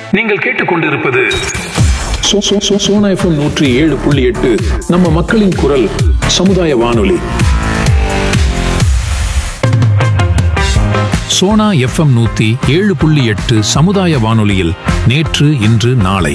நீங்கள் கேட்டுக்கொண்டிருப்பது சோ- சோ- சோ- சோனா எஃப்எம் நூற்றி ஏழு புள்ளி எட்டு நம்ம மக்களின் குரல் சமுதாய வானொலி சோனா எஃப்எம் நூத்தி ஏழு புள்ளி எட்டு சமுதாய வானொலியில் நேற்று இன்று நாளை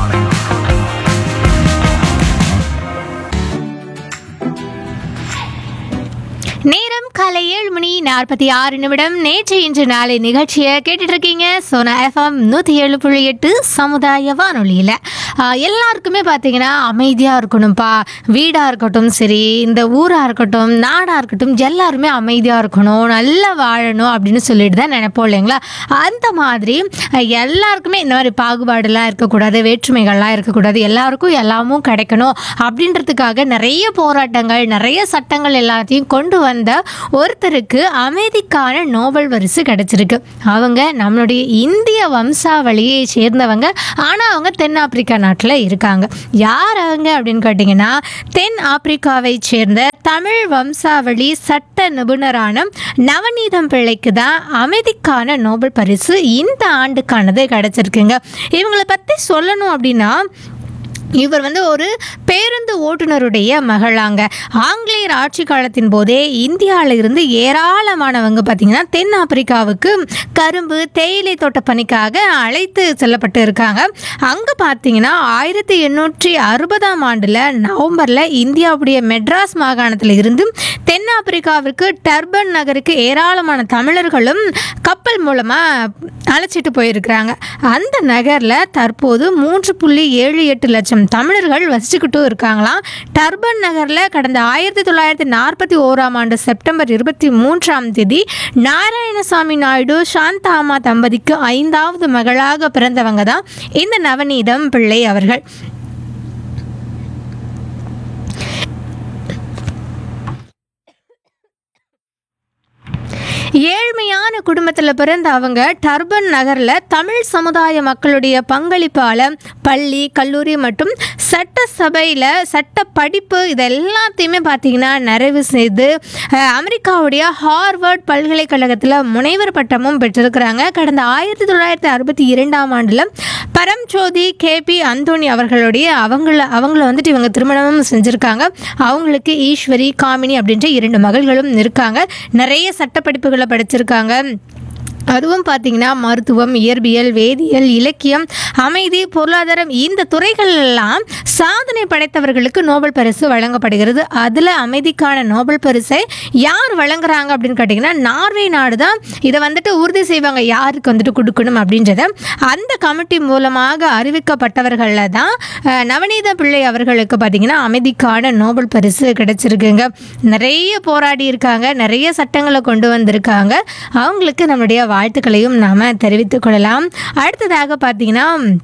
நேரம் காலை ஏழு மணி நாற்பத்தி ஆறு நிமிடம் நேற்று இன்று நாளை நிகழ்ச்சியை கேட்டுட்டு இருக்கீங்க சோனா எஃப்எம் நூற்றி ஏழு புள்ளி எட்டு சமுதாய வானொலியில் எல்லாருக்குமே பார்த்தீங்கன்னா அமைதியாக இருக்கணும்ப்பா வீடாக இருக்கட்டும் சரி இந்த ஊராக இருக்கட்டும் நாடாக இருக்கட்டும் எல்லாருமே அமைதியாக இருக்கணும் நல்லா வாழணும் அப்படின்னு சொல்லிட்டு தான் நினைப்போம் இல்லைங்களா அந்த மாதிரி அஹ், எல்லாருக்குமே இந்த மாதிரி பாகுபாடுலாம் இருக்கக்கூடாது வேற்றுமைகள்லாம் இருக்கக்கூடாது எல்லாருக்கும் எல்லாமும் கிடைக்கணும் அப்படின்றதுக்காக நிறைய போராட்டங்கள் நிறைய சட்டங்கள் எல்லாத்தையும் கொண்டு வந்த ஒருத்தருக்கு அமைதிக்கான நோபல் பரிசு கிடைச்சிருக்கு அவங்க நம்மளுடைய இந்திய வம்சாவளியை சேர்ந்தவங்க ஆனால் அவங்க தென்னாப்பிரிக்கா நாட்டில் இருக்காங்க யார் அவங்க அப்படின்னு கேட்டிங்கன்னா தென் ஆப்பிரிக்காவை சேர்ந்த தமிழ் வம்சாவளி சட்ட நிபுணரான நவநீதம் பிள்ளைக்கு தான் அமைதிக்கான நோபல் பரிசு இந்த ஆண்டுக்கானது கிடைச்சிருக்குங்க இவங்களை பற்றி சொல்லணும் அப்படின்னா இவர் வந்து ஒரு பேருந்து ஓட்டுநருடைய மகளாங்க ஆங்கிலேயர் ஆட்சி காலத்தின் போதே இந்தியாவில் இருந்து ஏராளமானவங்க பார்த்தீங்கன்னா தென் ஆப்பிரிக்காவுக்கு கரும்பு தேயிலை தோட்ட பணிக்காக அழைத்து செல்லப்பட்டு இருக்காங்க அங்கே பார்த்தீங்கன்னா ஆயிரத்தி எண்ணூற்றி அறுபதாம் ஆண்டில் நவம்பரில் இந்தியாவுடைய மெட்ராஸ் மாகாணத்தில் இருந்து தென் ஆப்பிரிக்காவிற்கு டர்பன் நகருக்கு ஏராளமான தமிழர்களும் கப்பல் மூலமாக அழைச்சிட்டு போயிருக்கிறாங்க அந்த நகரில் தற்போது மூன்று புள்ளி ஏழு எட்டு லட்சம் தமிழர்கள் வசிச்சுக்கிட்டும் இருக்காங்களாம் டர்பன் நகரில் கடந்த ஆயிரத்தி தொள்ளாயிரத்தி நாற்பத்தி ஓராம் ஆண்டு செப்டம்பர் இருபத்தி மூன்றாம் தேதி நாராயணசாமி நாயுடு சாந்தாமா தம்பதிக்கு ஐந்தாவது மகளாக பிறந்தவங்க தான் இந்த நவநீதம் பிள்ளை அவர்கள் ஏழ்மையான குடும்பத்தில் பிறந்த அவங்க டர்பன் நகரில் தமிழ் சமுதாய மக்களுடைய பங்களிப்பால் பள்ளி கல்லூரி மற்றும் சட்டசபையில் சட்ட படிப்பு இது எல்லாத்தையுமே பார்த்தீங்கன்னா நிறைவு செய்து அஹ், அமெரிக்காவுடைய ஹார்வர்ட் பல்கலைக்கழகத்தில் முனைவர் பட்டமும் பெற்றிருக்கிறாங்க கடந்த ஆயிரத்தி தொள்ளாயிரத்தி அறுபத்தி இரண்டாம் ஆண்டில் பரம்ஜோதி கேபி அந்தோணி அவர்களுடைய அவங்கள அவங்கள வந்துட்டு இவங்க திருமணமும் செஞ்சுருக்காங்க அவங்களுக்கு ஈஸ்வரி காமினி அப்படின்ற இரண்டு மகள்களும் இருக்காங்க நிறைய சட்ட படிப்புகளை படிச்சிருக்காங்க அதுவும் பார்த்தீங்கன்னா மருத்துவம் இயற்பியல் வேதியியல் இலக்கியம் அமைதி பொருளாதாரம் இந்த துறைகள் எல்லாம் சாதனை படைத்தவர்களுக்கு நோபல் பரிசு வழங்கப்படுகிறது அதில் அமைதிக்கான நோபல் பரிசை யார் வழங்குறாங்க அப்படின்னு கேட்டிங்கன்னா நார்வே நாடு தான் இதை வந்துட்டு உறுதி செய்வாங்க யாருக்கு வந்துட்டு கொடுக்கணும் அப்படின்றத அந்த கமிட்டி மூலமாக அறிவிக்கப்பட்டவர்களில் தான் அஹ், நவநீத பிள்ளை அவர்களுக்கு பார்த்தீங்கன்னா அமைதிக்கான நோபல் பரிசு கிடைச்சிருக்குங்க நிறைய போராடி இருக்காங்க நிறைய சட்டங்களை கொண்டு வந்திருக்காங்க அவங்களுக்கு நம்மளுடைய வாழ்த்துக்களையும் நாம் தெரிவித்துக் கொள்ளலாம் அடுத்ததாக பார்த்தீங்கன்னா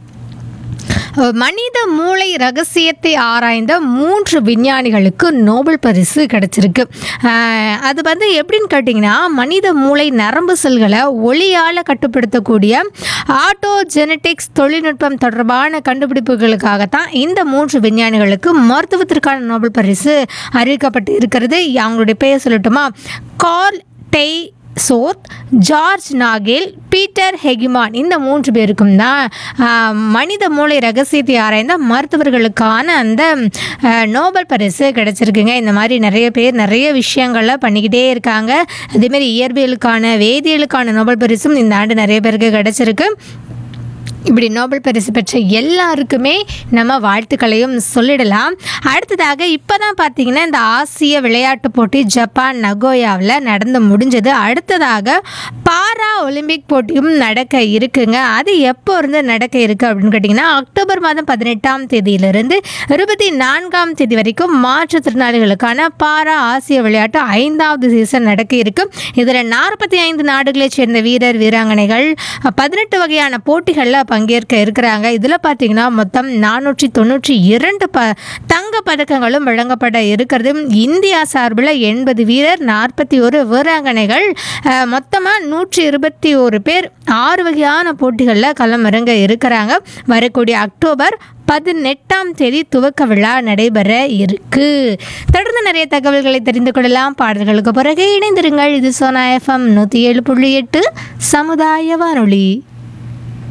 அஹ், மனித மூளை ரகசியத்தை ஆராய்ந்த மூன்று விஞ்ஞானிகளுக்கு நோபல் பரிசு கிடைச்சிருக்கு அஹ், அது வந்து எப்படின்னு கேட்டிங்கன்னா மனித மூளை நரம்பு செல்களை ஒளியால் கட்டுப்படுத்தக்கூடிய ஆட்டோ ஜெனட்டிக்ஸ் தொழில்நுட்பம் தொடர்பான கண்டுபிடிப்புகளுக்காகத்தான் இந்த மூன்று விஞ்ஞானிகளுக்கு மருத்துவத்திற்கான நோபல் பரிசு அறிவிக்கப்பட்டு இருக்கிறது அவங்களுடைய பெயர் சொல்லட்டுமா கார்ல் டெய் சோத் ஜார்ஜ் நாகேல் பீட்டர் ஹெகிமான் இந்த மூன்று பேருக்கும் தான் ஆஹ், மனித மூளை ரகசியத்தை ஆராய்ந்த மருத்துவர்களுக்கான அந்த ஆஹ், நோபல் பரிசு கிடைச்சிருக்குங்க இந்த மாதிரி நிறைய பேர் நிறைய விஷயங்கள்ல பண்ணிக்கிட்டே இருக்காங்க அதேமாதிரி இயற்பியலுக்கான வேதியியலுக்கான நோபல் பரிசும் இந்த ஆண்டு நிறைய பேருக்கு கிடைச்சிருக்கு இப்படி நோபல் பரிசு பெற்ற எல்லாருக்குமே நம்ம வாழ்த்துக்களையும் சொல்லிடலாம் அடுத்ததாக இப்போ தான் பார்த்தீங்கன்னா இந்த ஆசிய விளையாட்டுப் போட்டி ஜப்பான் நகோயாவில் நடந்து முடிஞ்சது அடுத்ததாக பாரா ஒலிம்பிக் போட்டியும் நடக்க இருக்குங்க அது எப்போ இருந்து நடக்க இருக்கு அப்படின்னு கேட்டிங்கன்னா அக்டோபர் மாதம் பதினெட்டாம் தேதியிலிருந்து இருபத்தி நான்காம் தேதி வரைக்கும் மாற்றுத்திறனாளிகளுக்கான பாரா ஆசிய விளையாட்டு ஐந்தாவது சீசன் நடக்க இருக்கு இதில் நாற்பத்தி ஐந்து நாடுகளைச் சேர்ந்த வீரர் வீராங்கனைகள் பதினெட்டு வகையான போட்டிகளில் பங்கேற்க இருக்கிறாங்க இதில் பார்த்தீங்கன்னா மொத்தம் நானூற்றி தொண்ணூற்றி இரண்டு ப தங்க பதக்கங்களும் வழங்கப்பட இருக்கிறது இந்தியா சார்பில் எண்பது வீரர் நாற்பத்தி ஒரு வீராங்கனைகள் மொத்தமாக நூற்றி இருபத்தி ஒரு பேர் ஆறு வகையான போட்டிகளில் களமிறங்க இருக்கிறாங்க வரக்கூடிய அக்டோபர் பதினெட்டாம் தேதி துவக்க விழா நடைபெற இருக்கு தொடர்ந்து நிறைய தகவல்களை தெரிந்து கொள்ளலாம் பாடல்களுக்கு பிறகு இணைந்திருங்கள் இது சோனா எஃப்எம் நூற்றி ஏழு புள்ளி எட்டு சமுதாய வானொலி